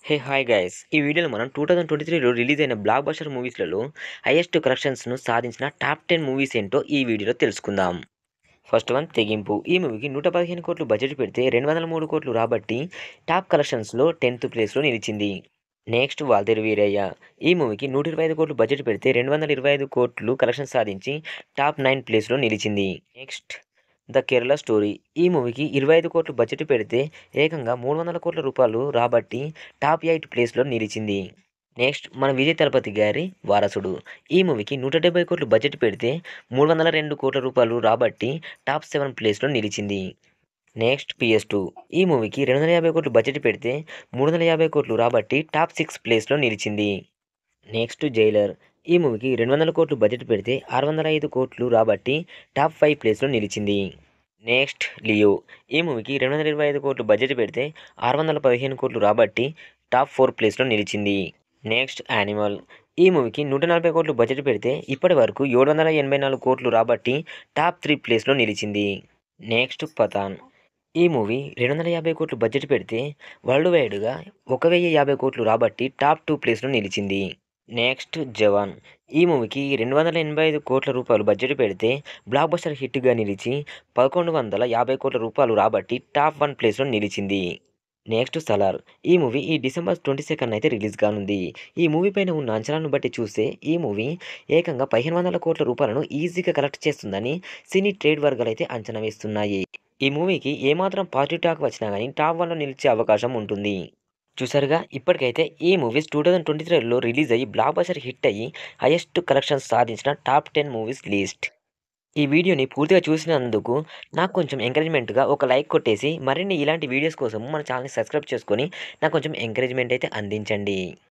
hey hi guys ఈ వీడియోలో మనం టూ థౌజండ్ ట్వంటీ త్రీలో రిలీజ్ అయిన బ్లాక్ బస్టర్ మూవీస్లలో హైయెస్ట్ కలెక్షన్స్ను సాధించిన టాప్ టెన్ మూవీస్ ఏంటో ఈ వీడియోలో తెలుసుకుందాం ఫస్ట్ వన్ తెగింపు ఈ మూవీకి నూట పదిహేను కోట్లు బడ్జెట్ పెడితే రెండు వందల మూడు కోట్లు రాబట్టి టాప్ కలెక్షన్స్లో టెన్త్ ప్లేస్లో నిలిచింది నెక్స్ట్ వాల్తేరు వీరయ్య ఈ మూవీకి నూట ఇరవై ఐదు కోట్లు బడ్జెట్ పెడితే రెండు వందల ఇరవై ఐదు కోట్లు కలెక్షన్ సాధించి టాప్ నైన్ ప్లేస్లో నిలిచింది నెక్స్ట్ ద కేరళ స్టోరీ ఈ మూవీకి ఇరవై ఐదు కోట్లు బడ్జెట్ పెడితే ఏకంగా మూడు వందల కోట్ల రూపాయలు రాబట్టి టాప్ ఎయిట్ ప్లేస్లో నిలిచింది నెక్స్ట్ మన విజయ్ తలపతి గారి వారసుడు ఈ మూవీకి నూట డెబ్బై కోట్లు బడ్జెట్ పెడితే మూడు వందల రెండు కోట్ల రూపాయలు రాబట్టి టాప్ సెవెన్ ప్లేస్లో నిలిచింది నెక్స్ట్ పిఎస్ టూ ఈ మూవీకి రెండు వందల యాభై కోట్లు బడ్జెట్ పెడితే మూడు వందల యాభై కోట్లు రాబట్టి టాప్ సిక్స్ ప్లేస్లో నిలిచింది నెక్స్ట్ జైలర్ ఈ మూవీకి రెండు వందల కోట్లు బడ్జెట్ పెడితే ఆరు వందల ఐదు కోట్లు రాబట్టి టాప్ ఫైవ్ ప్లేస్లో నిలిచింది నెక్స్ట్ లియో ఈ మూవీకి రెండు వందల ఇరవై ఐదు కోట్లు బడ్జెట్ పెడితే ఆరు వందల పదిహేను కోట్లు రాబట్టి టాప్ ఫోర్ ప్లేస్లో నిలిచింది నెక్స్ట్ యానిమల్ ఈ మూవీకి నూట నలభై కోట్లు బడ్జెట్ పెడితే ఇప్పటి వరకు ఏడు వందల ఎనభై నాలుగు కోట్లు రాబట్టి టాప్ త్రీ ప్లేస్లో నిలిచింది నెక్స్ట్ పతాన్ ఈ మూవీ రెండు వందల యాభై కోట్లు బడ్జెట్ పెడితే వరల్డ్ వైడ్గా ఒక వెయ్యి యాభై కోట్లు రాబట్టి టాప్ టూ ప్లేస్లో నిలిచింది నెక్స్ట్ జవాన్ ఈ మూవీకి రెండు వందల ఎనభై ఐదు కోట్ల రూపాయలు బడ్జెట్ పెడితే బ్లాక్ బస్టర్ హిట్గా నిలిచి పదకొండు వందల యాభై కోట్ల రూపాయలు రాబట్టి టాప్ వన్ ప్లేస్లో నిలిచింది నెక్స్ట్ సలార్ ఈ మూవీ ఈ డిసెంబర్ ట్వంటీ సెకండ్ అయితే రిలీజ్ కానుంది ఈ మూవీ పైన ఉన్న అంచనాలను బట్టి చూస్తే ఈ మూవీ ఏకంగా పదిహేను వందల కోట్ల రూపాయలను ఈజీగా కలెక్ట్ చేస్తుందని సినీ ట్రేడ్ వర్గాలు అయితే అంచనా వేస్తున్నాయి ఈ మూవీకి ఏమాత్రం పాజిటివ్ టాక్ వచ్చినా కానీ టాప్ వన్లో నిలిచే అవకాశం ఉంటుంది చూసారుగా ఇప్పటికైతే ఈ మూవీస్ టూ థౌజండ్ ట్వంటీ త్రీలో రిలీజ్ అయ్యి బ్లాక్ బస్టర్ హిట్ అయ్యి హైయెస్ట్ కలెక్షన్స్ సాధించిన టాప్ టెన్ మూవీస్ లిస్ట్ ఈ వీడియోని పూర్తిగా చూసినందుకు నాకు కొంచెం ఎంకరేజ్మెంట్గా ఒక లైక్ కొట్టేసి మరిన్ని ఇలాంటి వీడియోస్ కోసం మన ఛానల్ని సబ్స్క్రైబ్ చేసుకొని నాకు కొంచెం ఎంకరేజ్మెంట్ అయితే అందించండి